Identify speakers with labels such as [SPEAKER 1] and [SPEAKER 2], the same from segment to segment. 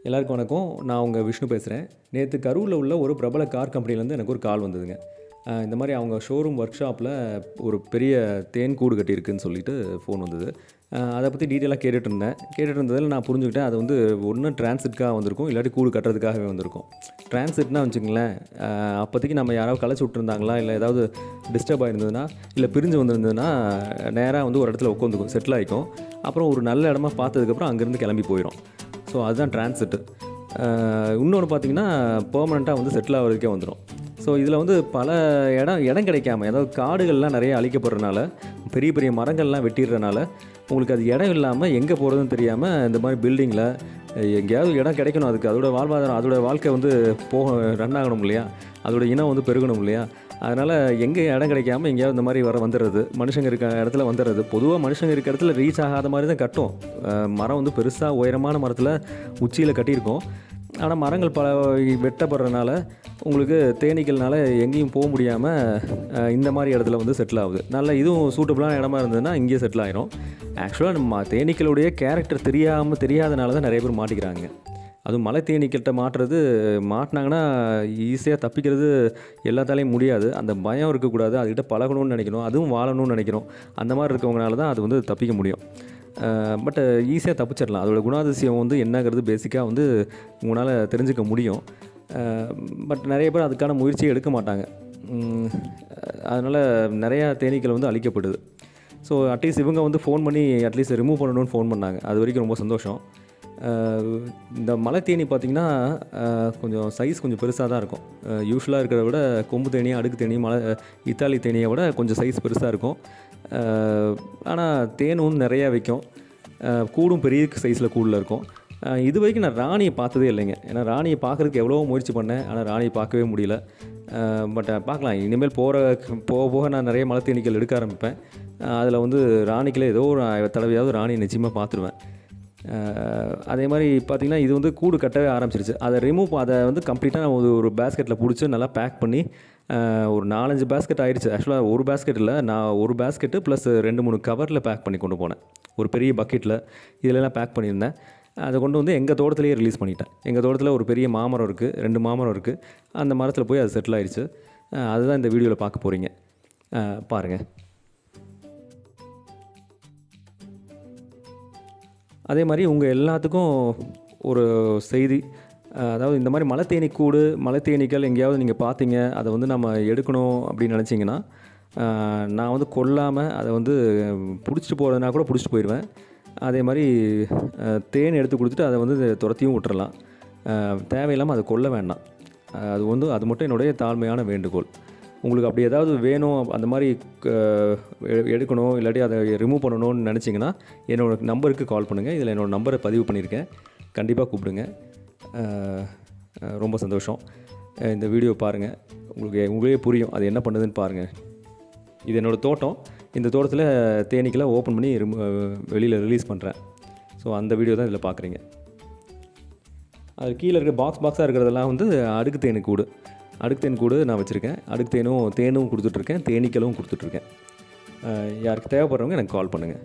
[SPEAKER 1] எல்லாருக்கும் வணக்கம் நான் உங்கள் விஷ்ணு பேசுகிறேன் நேற்று கரூரில் உள்ள ஒரு பிரபல கார் கம்பெனிலேருந்து எனக்கு ஒரு கால் வந்ததுங்க அஹ் இந்த மாதிரி அவங்க ஷோரூம் ஒர்க் ஷாப்பில் ஒரு பெரிய தேன் கூடு கட்டியிருக்குன்னு சொல்லிட்டு ஃபோன் வந்தது அஹ் அதை பற்றி டீட்டெயிலாக கேட்டுட்டு இருந்தேன் கேட்டுட்டு இருந்ததில் நான் புரிஞ்சுக்கிட்டேன் அது வந்து ஒன்று டிரான்சிட்காக வந்திருக்கும் இல்லாட்டி கூடு கட்டுறதுக்காகவே வந்திருக்கும் டிரான்சிட்னா வச்சுங்களேன் அஹ் அப்போதைக்கு நம்ம யாராவது களைச்சி விட்டுருந்தாங்களா இல்லை ஏதாவது டிஸ்டர்ப் ஆயிருந்ததுன்னா இல்லை பிரிஞ்சு வந்திருந்ததுன்னா நேராக வந்து ஒரு இடத்துல உட்காந்துக்கும் செட்டில் ஆகிக்கும் அப்புறம் ஒரு நல்ல இடமா பார்த்ததுக்கப்புறம் அங்கேருந்து கிளம்பி போயிடும் ஸோ அதுதான் டிரான்சிட்டு இன்னொன்று பார்த்தீங்கன்னா பெர்மனெண்ட்டாக வந்து செட்டில் ஆகிறதுக்கே வந்துடும் ஸோ இதில் வந்து பல இடம் இடம் கிடைக்காம அதாவது காடுகள்லாம் நிறைய அழிக்கப்படுறதுனால பெரிய பெரிய மரங்கள்லாம் வெட்டிடுறனால உங்களுக்கு அது இடம் இல்லாமல் எங்கே போகிறதுன்னு தெரியாமல் இந்த மாதிரி பில்டிங்கில் எங்கேயாவது இடம் கிடைக்கணும் அதுக்கு அதோட வாழ்வாதாரம் அதோட வாழ்க்கை வந்து போக ரன் ஆகணும் இல்லையா அதோட இனம் வந்து பெருகணும் இல்லையா அதனால் எங்கே இடம் கிடைக்காம எங்கேயாவது இந்த மாதிரி வர வந்துடுறது மனுஷங்க இருக்க இடத்துல வந்துடுறது பொதுவாக மனுஷங்க இருக்க இடத்துல ரீச் ஆகாத மாதிரி தான் கட்டும் அஹ் மரம் வந்து பெருசாக உயரமான மரத்தில் உச்சியில் கட்டியிருக்கோம் ஆனால் மரங்கள் பல வெட்டப்படுறதுனால உங்களுக்கு தேனீக்கள்னால எங்கேயும் போக முடியாமல் இந்த மாதிரி இடத்துல வந்து செட்டில் ஆகுது நல்ல இதுவும் சூட்டபுளான இடமா இருந்ததுன்னா இங்கேயே செட்டில் ஆயிரும் ஆக்சுவலாக நம்ம தேனீக்களுடைய கேரக்டர் தெரியாமல் தெரியாதனால தான் நிறைய பேர் மாட்டிக்கிறாங்க அதுவும் மலை தேனீக்கிட்ட மாட்டுறது மாட்டினாங்கன்னா ஈஸியாக தப்பிக்கிறது எல்லாத்தாலையும் முடியாது அந்த பயம் இருக்கக்கூடாது அதுக்கிட்ட பழகணும்னு நினைக்கணும் அதுவும் வாழணும்னு நினைக்கணும் அந்த மாதிரி இருக்கவங்கனால தான் அது வந்து தப்பிக்க முடியும் பட் ஈஸியாக தப்பிச்சிடலாம் அதோட குணாதிசயம் வந்து என்னங்கிறது பேசிக்காக வந்து உங்களால் தெரிஞ்சுக்க முடியும் பட் நிறைய பேர் அதுக்கான முயற்சியை எடுக்க மாட்டாங்க அதனால் நிறையா தேனீக்கள் வந்து அழிக்கப்படுது ஸோ அட்லீஸ்ட் இவங்க வந்து ஃபோன் பண்ணி அட்லீஸ்ட் ரிமூவ் பண்ணணும்னு ஃபோன் பண்ணாங்க அது வரைக்கும் ரொம்ப சந்தோஷம் அஹ் இந்த மலை தேனி பார்த்திங்கன்னா அஹ் கொஞ்சம் சைஸ் கொஞ்சம் பெருசாக தான் இருக்கும் யூஸ்வலாக இருக்கிறத விட கொம்பு தேனி அடுக்கு தேனி மலை இத்தாலி தேனியை விட கொஞ்சம் சைஸ் பெருசாக இருக்கும் ஆனால் தேனும் நிறையா வைக்கும் அஹ் கூடும் பெரிய சைஸில் கூடில் இருக்கும் அஹ் இது வரைக்கும் நான் ராணியை பார்த்ததே இல்லைங்க ஏன்னா ராணியை பார்க்குறதுக்கு எவ்வளோ முயற்சி பண்ணேன் ஆனால் ராணியை பார்க்கவே முடியல பட் பார்க்கலாம் இனிமேல் போகிற போக போக நான் நிறைய மலை தேனீக்கள் எடுக்க ஆரம்பிப்பேன் அதில் வந்து ராணிக்கில் ஏதோ ஒரு தடவையாவது ராணியை நிச்சயமாக பார்த்துருவேன் அஹ் அதே மாதிரி பார்த்திங்கன்னா இது வந்து கூடு கட்டவே ஆரம்பிச்சிருச்சு அதை ரிமூவ் அதை வந்து கம்ப்ளீட்டாக ஒரு ஒரு பேஸ்கெட்டில் பிடிச்சி நல்லா பேக் பண்ணி அஹ் ஒரு நாலஞ்சு பேஸ்கெட் ஆயிடுச்சு ஆக்சுவலாக ஒரு பேஸ்கெட் இல்லை நான் ஒரு பேஸ்கெட்டு ப்ளஸ் ரெண்டு மூணு கவரில் பேக் பண்ணி கொண்டு போனேன் ஒரு பெரிய பக்கெட்டில் இதிலெல்லாம் பேக் பண்ணியிருந்தேன் அதை கொண்டு வந்து எங்கள் தோட்டத்திலேயே ரிலீஸ் பண்ணிட்டேன் எங்கள் தோட்டத்தில் ஒரு பெரிய மாமரம் இருக்குது ரெண்டு மாமரம் இருக்குது அந்த மரத்தில் போய் அது செட்டில் ஆயிடுச்சு அஹ் அதுதான் இந்த வீடியோவில் பார்க்க போகிறீங்க பாருங்கள் அதே மாதிரி உங்கள் எல்லாத்துக்கும் ஒரு செய்தி அஹ் அதாவது இந்த மாதிரி மலைத்தேனி கூடு மலைத்தேனீக்கள் எங்கேயாவது நீங்கள் பார்த்தீங்க அதை வந்து நம்ம எடுக்கணும் அப்படின்னு நினச்சிங்கன்னா அஹ் நான் வந்து கொல்லாமல் அதை வந்து பிடிச்சிட்டு போகிறதுனா கூட பிடிச்சிட்டு போயிடுவேன் அதே மாதிரி அஹ் தேன் எடுத்து கொடுத்துட்டு அதை வந்து துரத்தியும் விட்டுறலாம் அஹ் தேவையில்லாமல் அதை கொல்ல வேண்டாம் அஹ் அது வந்து அது மட்டும் என்னுடைய தாழ்மையான வேண்டுகோள் உங்களுக்கு அப்படி ஏதாவது வேணும் அந்த மாதிரி க- எ- எடுக்கணும் இல்லாட்டி அதை ரிமூவ் பண்ணணும்னு நினச்சிங்கன்னா என்னோட நம்பருக்கு கால் பண்ணுங்கள் இதில் என்னோடய நம்பரை பதிவு பண்ணியிருக்கேன் கண்டிப்பாக கூப்பிடுங்க அஹ், அஹ், ரொம்ப சந்தோஷம் அஹ், இந்த வீடியோ பாருங்கள் உங்களுக்கு உங்களுக்கே புரியும் அது என்ன பண்ணுதுன்னு பாருங்கள் இது என்னோடய தோட்டம் இந்த தோட்டத்தில் தேனீக்கெல்லாம் ஓப்பன் பண்ணி வெளியில் ரிலீஸ் பண்ணுறேன் ஸோ அந்த வீடியோ தான் இதில் பார்க்குறீங்க அது கீழே இருக்க பாக்ஸ் பாக்ஸாக இருக்கிறதெல்லாம் வந்து அடுக்கு தேனு கூடு அடுக்கு தேன் கூடு நான் வச்சுருக்கேன் அடுக்கு தேனும் தேனும் கொடுத்துட்ருக்கேன் தேனீக்களும் கொடுத்துட்ருக்கேன் அஹ் யாருக்கு தேவைப்படுறவங்க எனக்கு கால் பண்ணுங்கள்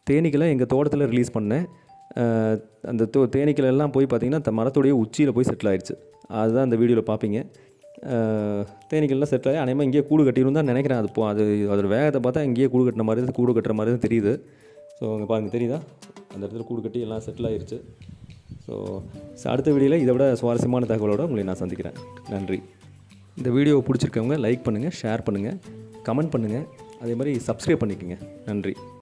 [SPEAKER 1] தேனீக்களை எங்கள் தோட்டத்தில் ரிலீஸ் பண்ணேன் அஹ், அந்த தோ தேனீக்கள் எல்லாம் போய் பார்த்தீங்கன்னா அந்த மரத்துடைய உச்சியில் போய் செட்டில் ஆயிடுச்சு அதுதான் அந்த வீடியோவில் பார்ப்பீங்க அஹ், தேனீக்கள்லாம் செட்டில் ஆகி அநேகமாக இங்கேயே கூடு கட்டிடும் தான் நினைக்கிறேன் அது போ அது அதோட வேகத்தை பார்த்தா இங்கேயே கூடு கட்டின மாதிரி தான் கூடு கட்டுற மாதிரி தான் தெரியுது ஸோ அங்கே பாருங்க தெரியுதா அந்த இடத்துல கூடு கட்டி எல்லாம் செட்டில் ஆயிருச்சு ஸோ அடுத்த வீடியோவில் இதை விட சுவாரஸ்யமான தகவலோட உங்களை நான் சந்திக்கிறேன் நன்றி இந்த வீடியோவை பிடிச்சிருக்கவங்க லைக் பண்ணுங்கள் ஷேர் பண்ணுங்கள் கமெண்ட் பண்ணுங்கள் அதே மாதிரி சப்ஸ்கிரைப் பண்ணிக்கோங்க நன்றி